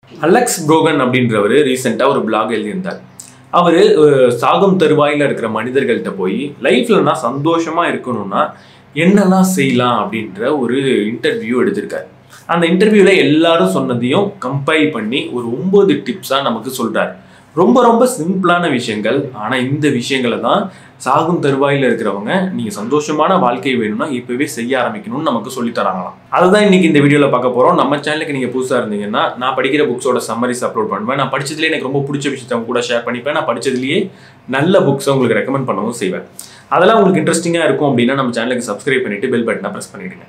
Alex புரோகன் அப்படின்றவர் ரீசெண்டாக ஒரு பிளாக் எழுதியிருந்தார் அவர் சாகும் தருவாயில் இருக்கிற மனிதர்கள்ட்ட போய் லைஃப்ல நான் சந்தோஷமா இருக்கணும்னா என்னெல்லாம் செய்யலாம் அப்படின்ற ஒரு இன்டர்வியூ எடுத்திருக்காரு அந்த இன்டர்வியூல எல்லாரும் சொன்னதையும் கம்பைல் பண்ணி ஒரு ஒன்பது டிப்ஸா நமக்கு சொல்றாரு ரொம்ப ரொம்ப சிம்பிளான விஷயங்கள் ஆனா இந்த விஷயங்களை தான் சாகும் தருவாயில் இருக்கிறவங்க நீங்க சந்தோஷமான வாழ்க்கை வேணும்னா இப்பவே செய்ய ஆரம்பிக்கணும்னு நமக்கு சொல்லி தராங்களாம் அதுதான் இன்னைக்கு இந்த வீடியோல பார்க்க போறோம் நம்ம சேனலுக்கு நீங்க புதுசா இருந்தீங்கன்னா நான் படிக்கிற புக்ஸோட சம்மரிஸ் அப்லோட் பண்ணுவேன் நான் படிச்சதுலேயே எனக்கு ரொம்ப பிடிச்ச விஷயத்த உங்க கூட ஷேர் பண்ணிப்பேன் நான் படிச்சதுலேயே நல்ல புக்ஸை உங்களுக்கு ரெக்கமெண்ட் பண்ணவும் செய்வேன் அதெல்லாம் உங்களுக்கு இன்ட்ரெஸ்டிங்காக இருக்கும் அப்படின்னா நம்ம சேனலுக்கு சப்ஸ்கிரைப் பண்ணிட்டு பெல் பட்டனை ப்ரெஸ் பண்ணிடுங்க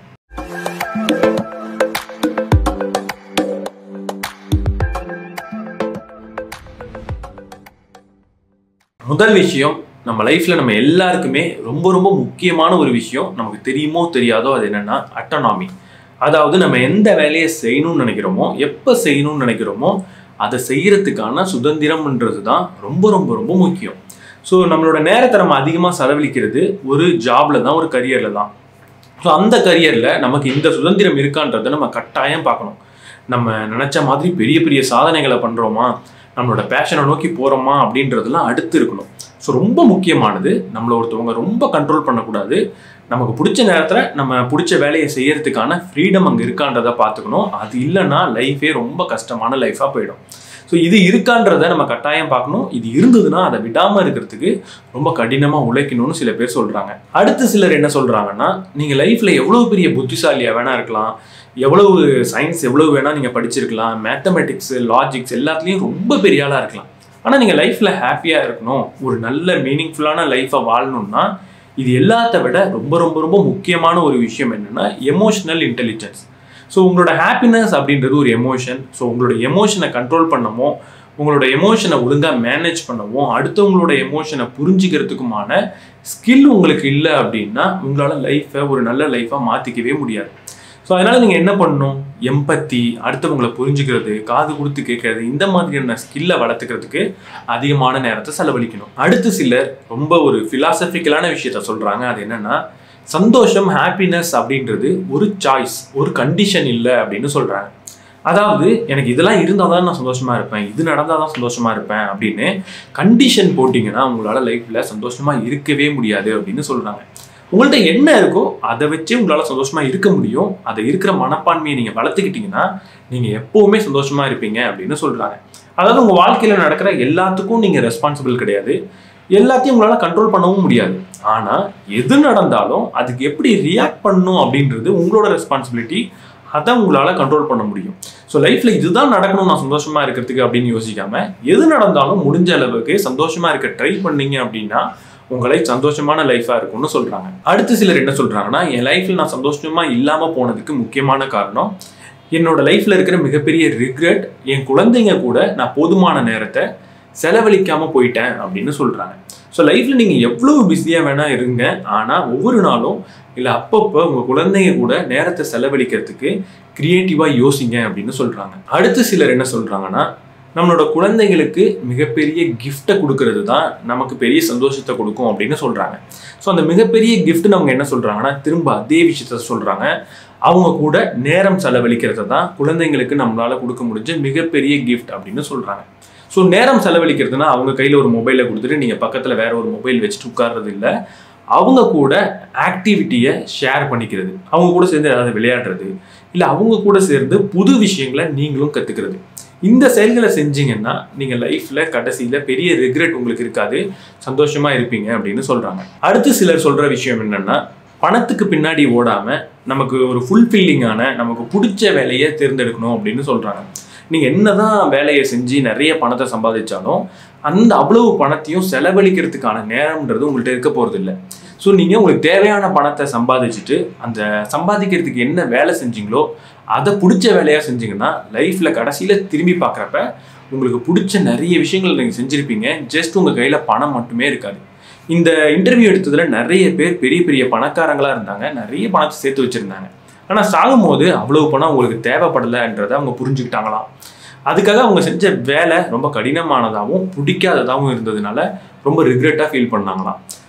முதல் விஷயம் நம்ம லைஃப்ல நம்ம எல்லாருக்குமே ரொம்ப ரொம்ப முக்கியமான ஒரு விஷயம் நமக்கு தெரியுமோ தெரியாதோ அது என்னன்னா அட்டனாமி அதாவது நம்ம எந்த வேலையை செய்யணும்னு நினைக்கிறோமோ எப்போ செய்யணும்னு நினைக்கிறோமோ அதை செய்யறதுக்கான சுதந்திரம்ன்றது தான் ரொம்ப ரொம்ப ரொம்ப முக்கியம் ஸோ நம்மளோட நேரத்தை நம்ம அதிகமாக செலவழிக்கிறது ஒரு ஜாப்ல தான் ஒரு கரியர்ல தான் ஸோ அந்த கரியரில் நமக்கு இந்த சுதந்திரம் இருக்கான்றதை நம்ம கட்டாயம் பார்க்கணும் நம்ம நினச்ச மாதிரி பெரிய பெரிய சாதனைகளை பண்ணுறோமா நம்மளோட பேஷனை நோக்கி போகிறோமா அப்படின்றதெல்லாம் அடுத்து இருக்கணும் ஸோ ரொம்ப முக்கியமானது நம்மளை ஒருத்தவங்க ரொம்ப கண்ட்ரோல் பண்ணக்கூடாது நமக்கு பிடிச்ச நேரத்தில் நம்ம பிடிச்ச வேலையை செய்யறதுக்கான ஃப்ரீடம் அங்கே இருக்கான்றதை பார்த்துக்கணும் அது இல்லைன்னா லைஃபே ரொம்ப கஷ்டமான லைஃபாக போயிடும் ஸோ இது இருக்கான்றதை நம்ம கட்டாயம் பார்க்கணும் இது இருந்ததுன்னா அதை விடாமல் இருக்கிறதுக்கு ரொம்ப கடினமாக உழைக்கணும்னு சில பேர் சொல்கிறாங்க அடுத்து சிலர் என்ன சொல்கிறாங்கன்னா நீங்கள் லைஃப்பில் எவ்வளோ பெரிய புத்திசாலியாக வேணா இருக்கலாம் எவ்வளவு சயின்ஸ் எவ்வளவு வேணால் நீங்கள் படிச்சிருக்கலாம் மேத்தமெட்டிக்ஸ் லாஜிக்ஸ் எல்லாத்துலேயும் ரொம்ப பெரிய ஆளாக இருக்கலாம் ஆனால் நீங்கள் லைஃப்பில் ஹாப்பியாக இருக்கணும் ஒரு நல்ல மீனிங்ஃபுல்லான லைஃப்பை வாழணும்னா இது எல்லாத்த விட ரொம்ப ரொம்ப ரொம்ப முக்கியமான ஒரு விஷயம் என்னென்னா எமோஷனல் இன்டெலிஜென்ஸ் ஸோ உங்களோட ஹாப்பினஸ் அப்படின்றது ஒரு எமோஷன் ஸோ உங்களோட எமோஷனை கண்ட்ரோல் பண்ணமோ உங்களோட எமோஷனை ஒழுங்காக மேனேஜ் பண்ணவும் அடுத்தவங்களோட எமோஷனை புரிஞ்சுக்கிறதுக்குமான ஸ்கில் உங்களுக்கு இல்லை அப்படின்னா உங்களால் லைஃப்பை ஒரு நல்ல லைஃப்பாக மாற்றிக்கவே முடியாது ஸோ அதனால் நீங்கள் என்ன பண்ணணும் எம்பத்தி அடுத்தவங்களை புரிஞ்சுக்கிறது காது கொடுத்து கேட்கறது இந்த மாதிரியான ஸ்கில்லை வளர்த்துக்கிறதுக்கு அதிகமான நேரத்தை செலவழிக்கணும் அடுத்து சிலர் ரொம்ப ஒரு ஃபிலாசபிக்கலான விஷயத்த சொல்கிறாங்க அது என்னென்னா சந்தோஷம் ஹாப்பினஸ் அப்படின்றது ஒரு சாய்ஸ் ஒரு கண்டிஷன் இல்லை அப்படின்னு சொல்கிறாங்க அதாவது எனக்கு இதெல்லாம் இருந்தால் தான் நான் சந்தோஷமா இருப்பேன் இது நடந்தால் தான் சந்தோஷமா இருப்பேன் அப்படின்னு கண்டிஷன் போட்டிங்கன்னா உங்களால் லைஃப்பில் சந்தோஷமா இருக்கவே முடியாது அப்படின்னு சொல்கிறாங்க உங்கள்கிட்ட என்ன இருக்கோ அதை வச்சு உங்களால் சந்தோஷமா இருக்க முடியும் அதை இருக்கிற மனப்பான்மையை நீங்கள் வளர்த்துக்கிட்டீங்கன்னா நீங்கள் எப்போவுமே சந்தோஷமா இருப்பீங்க அப்படின்னு சொல்கிறாங்க அதாவது உங்கள் வாழ்க்கையில் நடக்கிற எல்லாத்துக்கும் நீங்கள் ரெஸ்பான்சிபிள் கிடையாது எல்லாத்தையும் உங்களால் கண்ட்ரோல் பண்ணவும் முடியாது ஆனால் எது நடந்தாலும் அதுக்கு எப்படி ரியாக்ட் பண்ணணும் அப்படின்றது உங்களோட ரெஸ்பான்சிபிலிட்டி அதை உங்களால் கண்ட்ரோல் பண்ண முடியும் ஸோ லைஃப்பில் இதுதான் நடக்கணும் நான் சந்தோஷமாக இருக்கிறதுக்கு அப்படின்னு யோசிக்காம எது நடந்தாலும் முடிஞ்ச அளவுக்கு சந்தோஷமாக இருக்க ட்ரை பண்ணீங்க அப்படின்னா உங்கள் லைஃப் சந்தோஷமான லைஃபாக இருக்கும்னு சொல்கிறாங்க அடுத்து சிலர் என்ன சொல்கிறாங்கன்னா என் லைஃப்பில் நான் சந்தோஷமாக இல்லாமல் போனதுக்கு முக்கியமான காரணம் என்னோட லைஃப்பில் இருக்கிற மிகப்பெரிய ரிக்ரெட் என் குழந்தைங்க கூட நான் போதுமான நேரத்தை செலவழிக்காமல் போயிட்டேன் அப்படின்னு சொல்கிறாங்க ஸோ லைஃப்பில் நீங்கள் எவ்வளோ பிஸியாக வேணால் இருங்க ஆனால் ஒவ்வொரு நாளும் இல்லை அப்பப்போ உங்கள் குழந்தைங்க கூட நேரத்தை செலவழிக்கிறதுக்கு க்ரியேட்டிவாக யோசிங்க அப்படின்னு சொல்கிறாங்க அடுத்து சிலர் என்ன சொல்கிறாங்கன்னா நம்மளோட குழந்தைங்களுக்கு மிகப்பெரிய கிஃப்டை கொடுக்கறது தான் நமக்கு பெரிய சந்தோஷத்தை கொடுக்கும் அப்படின்னு சொல்கிறாங்க ஸோ அந்த மிகப்பெரிய கிஃப்ட் அவங்க என்ன சொல்கிறாங்கன்னா திரும்ப அதே விஷயத்த சொல்கிறாங்க அவங்க கூட நேரம் செலவழிக்கிறத தான் குழந்தைங்களுக்கு நம்மளால் கொடுக்க முடிஞ்ச மிகப்பெரிய கிஃப்ட் அப்படின்னு சொல்கிறாங்க ஸோ நேரம் செலவழிக்கிறதுனா அவங்க கையில் ஒரு மொபைலை கொடுத்துட்டு நீங்கள் பக்கத்தில் வேற ஒரு மொபைல் வச்சுட்டு உட்கார்றது இல்லை அவங்க கூட ஆக்டிவிட்டியை ஷேர் பண்ணிக்கிறது அவங்க கூட சேர்ந்து ஏதாவது விளையாடுறது இல்லை அவங்க கூட சேர்ந்து புது விஷயங்களை நீங்களும் கற்றுக்கிறது இந்த செயல்களை செஞ்சீங்கன்னா நீங்கள் லைஃப்பில் கடைசியில் பெரிய ரிக்ரெட் உங்களுக்கு இருக்காது சந்தோஷமாக இருப்பீங்க அப்படின்னு சொல்கிறாங்க அடுத்து சிலர் சொல்கிற விஷயம் என்னென்னா பணத்துக்கு பின்னாடி ஓடாமல் நமக்கு ஒரு ஃபுல்ஃபில்லிங்கான நமக்கு பிடிச்ச வேலையை தேர்ந்தெடுக்கணும் அப்படின்னு சொல்கிறாங்க நீங்கள் என்னதான் வேலையை செஞ்சு நிறைய பணத்தை சம்பாதிச்சாலும் அந்த அவ்வளவு பணத்தையும் செலவழிக்கிறதுக்கான நேரம்ன்றது உங்கள்கிட்ட இருக்க போகிறது இல்லை ஸோ நீங்கள் உங்களுக்கு தேவையான பணத்தை சம்பாதிச்சுட்டு அந்த சம்பாதிக்கிறதுக்கு என்ன வேலை செஞ்சீங்களோ அதை பிடிச்ச வேலையாக செஞ்சீங்கன்னா லைஃப்பில் கடைசியில் திரும்பி பார்க்குறப்ப உங்களுக்கு பிடிச்ச நிறைய விஷயங்கள் நீங்கள் செஞ்சுருப்பீங்க ஜஸ்ட் உங்கள் கையில் பணம் மட்டுமே இருக்காது இந்த இன்டர்வியூ எடுத்ததில் நிறைய பேர் பெரிய பெரிய பணக்காரங்களாக இருந்தாங்க நிறைய பணத்தை சேர்த்து வச்சுருந்தாங்க ஆனால் சாகும்போது அவ்வளவு பணம் உங்களுக்கு தேவைப்படலைன்றதை அவங்க புரிஞ்சுக்கிட்டாங்களாம் அதுக்காக அவங்க செஞ்ச வேலை ரொம்ப கடினமானதாகவும் பிடிக்காததாகவும் இருந்ததுனால ரொம்ப ரிக்ரெட்டாக ஃபீல் பண்ணாங்களாம்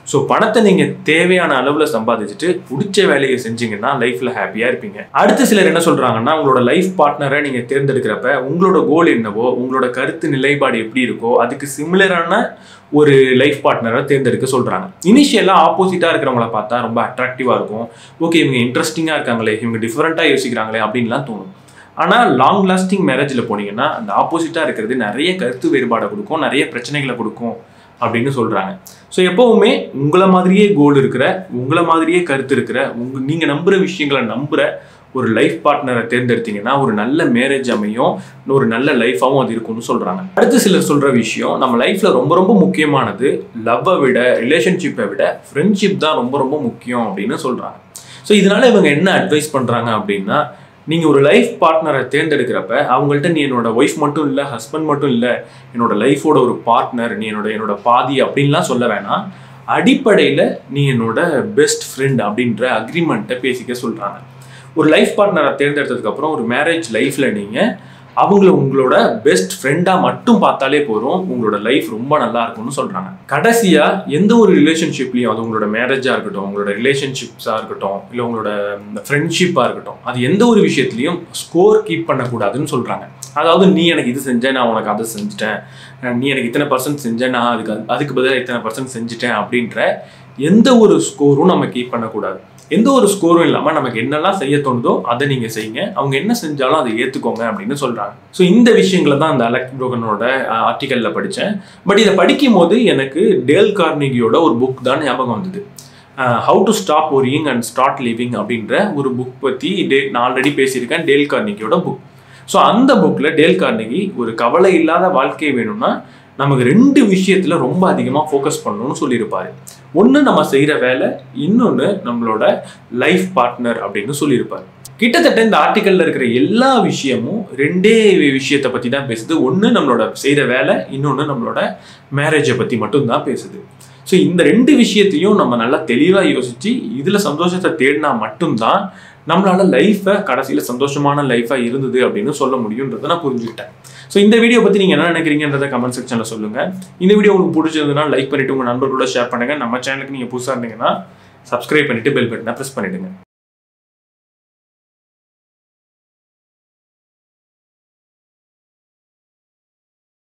ஸோ பணத்தை நீங்கள் தேவையான அளவில் சம்பாதிச்சுட்டு பிடிச்ச வேலையை செஞ்சீங்கன்னா லைஃப்பில் ஹாப்பியாக இருப்பீங்க அடுத்த சிலர் என்ன சொல்கிறாங்கன்னா உங்களோட லைஃப் பார்ட்னரை நீங்கள் தேர்ந்தெடுக்கிறப்ப உங்களோட கோல் என்னவோ உங்களோட கருத்து நிலைப்பாடு எப்படி இருக்கோ அதுக்கு சிமிலரான ஒரு லைஃப் பார்ட்னரை தேர்ந்தெடுக்க சொல்கிறாங்க இனிஷியலாக ஆப்போசிட்டாக இருக்கிறவங்கள பார்த்தா ரொம்ப அட்ராக்டிவாக இருக்கும் ஓகே இவங்க இன்ட்ரெஸ்டிங்காக இருக்காங்களே இவங்க டிஃப்ரெண்ட்டாக யோசிக்கிறாங்களே அப்படின்லாம் தோணும் ஆனால் லாங் லாஸ்டிங் மேரேஜில் போனீங்கன்னா அந்த ஆப்போசிட்டாக இருக்கிறது நிறைய கருத்து வேறுபாடை கொடுக்கும் நிறைய பிரச்சனைகளை கொடுக்கும் அப்படின்னு சொல்கிறாங்க ஸோ எப்போவுமே உங்களை மாதிரியே கோல் இருக்கிற உங்களை மாதிரியே கருத்து இருக்கிற உங்க நீங்கள் நம்புகிற விஷயங்களை நம்புகிற ஒரு லைஃப் பார்ட்னரை தேர்ந்தெடுத்தீங்கன்னா ஒரு நல்ல மேரேஜ் அமையும் ஒரு நல்ல லைஃபாகவும் அது இருக்கும்னு சொல்கிறாங்க அடுத்து சிலர் சொல்கிற விஷயம் நம்ம லைஃப்பில் ரொம்ப ரொம்ப முக்கியமானது லவ்வை விட ரிலேஷன்ஷிப்பை விட ஃப்ரெண்ட்ஷிப் தான் ரொம்ப ரொம்ப முக்கியம் அப்படின்னு சொல்கிறாங்க ஸோ இதனால இவங்க என்ன அட்வைஸ் பண்ணுறாங்க அப்படின்னா நீங்கள் ஒரு லைஃப் பார்ட்னரை தேர்ந்தெடுக்கிறப்ப அவங்கள்ட்ட நீ என்னோட ஒய்ஃப் மட்டும் இல்லை ஹஸ்பண்ட் மட்டும் இல்லை என்னோட லைஃபோட ஒரு பார்ட்னர் நீ என்னோட என்னோட பாதி அப்படின்லாம் சொல்ல வேணாம் அடிப்படையில் நீ என்னோட பெஸ்ட் ஃப்ரெண்ட் அப்படின்ற அக்ரிமெண்ட்டை பேசிக்க சொல்கிறாங்க ஒரு லைஃப் பார்ட்னரை தேர்ந்தெடுத்ததுக்கப்புறம் ஒரு மேரேஜ் லைஃப்பில் நீங்கள் அவங்கள உங்களோட பெஸ்ட் ஃப்ரெண்டாக மட்டும் பார்த்தாலே போதும் உங்களோட லைஃப் ரொம்ப நல்லா இருக்கும்னு சொல்கிறாங்க கடைசியாக எந்த ஒரு ரிலேஷன்ஷிப்லையும் அது உங்களோட மேரேஜாக இருக்கட்டும் உங்களோட ரிலேஷன்ஷிப்ஸாக இருக்கட்டும் இல்லை உங்களோட ஃப்ரெண்ட்ஷிப்பாக இருக்கட்டும் அது எந்த ஒரு விஷயத்துலையும் ஸ்கோர் கீப் பண்ணக்கூடாதுன்னு சொல்கிறாங்க அதாவது நீ எனக்கு இது செஞ்சேன் நான் உனக்கு அதை செஞ்சுட்டேன் நீ எனக்கு இத்தனை பர்சன்ட் செஞ்சேன் நான் அதுக்கு அதுக்கு பதிலாக இத்தனை பர்சன்ட் செஞ்சுட்டேன் அப்படின்ற எந்த ஒரு ஸ்கோரும் நம்ம கீப் பண்ணக்கூடாது எந்த ஒரு ஸ்கோரும் இல்லாமல் நமக்கு என்னெல்லாம் செய்ய தோணுதோ அதை நீங்கள் செய்யுங்க அவங்க என்ன செஞ்சாலும் அதை ஏற்றுக்கோங்க அப்படின்னு சொல்கிறாங்க ஸோ இந்த விஷயங்களை தான் அந்த அலெக் புரோகனோட ஆர்டிக்கலில் படித்தேன் பட் இதை படிக்கும் போது எனக்கு டேல் கார்னிகியோட ஒரு புக் தான் ஞாபகம் வந்தது how to stop worrying and start living அப்படின்ற ஒரு புக் பற்றி டே நான் ஆல்ரெடி பேசியிருக்கேன் டேல் கார்னிகியோட புக் ஸோ அந்த புக்கில் டேல் கார்னிகி ஒரு கவலை இல்லாத வாழ்க்கை வேணும்னா நமக்கு ரெண்டு விஷயத்தில் ரொம்ப அதிகமாக ஃபோக்கஸ் பண்ணணும்னு சொல்லியிருப்பாரு ஒன்று நம்ம செய்கிற வேலை இன்னொன்று நம்மளோட லைஃப் பார்ட்னர் அப்படின்னு சொல்லியிருப்பார் கிட்டத்தட்ட இந்த ஆர்டிக்கலில் இருக்கிற எல்லா விஷயமும் ரெண்டே விஷயத்தை பற்றி தான் பேசுது ஒன்று நம்மளோட செய்கிற வேலை இன்னொன்று நம்மளோட மேரேஜை பற்றி மட்டும்தான் பேசுது ஸோ இந்த ரெண்டு விஷயத்தையும் நம்ம நல்லா தெளிவாக யோசித்து இதில் சந்தோஷத்தை தேடினா மட்டும்தான் நம்மளால லைஃப்பை கடைசியில் சந்தோஷமான லைஃபாக இருந்தது அப்படின்னு சொல்ல முடியுன்றதை நான் புரிஞ்சுக்கிட்டேன் ஸோ இந்த வீடியோ பற்றி நீங்கள் என்ன நினைக்கிறீங்கன்றத கமெண்ட் செக்ஷனில் சொல்லுங்கள் இந்த வீடியோ உங்களுக்கு பிடிச்சிருந்ததுன்னா லைக் பண்ணிவிட்டு உங்கள் நண்பர்களோட ஷேர் பண்ணுங்கள் நம்ம சேனலுக்கு நீங்கள் புதுசாக இருந்தீங்கன்னா சப்ஸ்கிரைப் பண்ணிவிட்டு பெல் பட்டனை ப்ரெஸ் பண்ணிவிடுங்க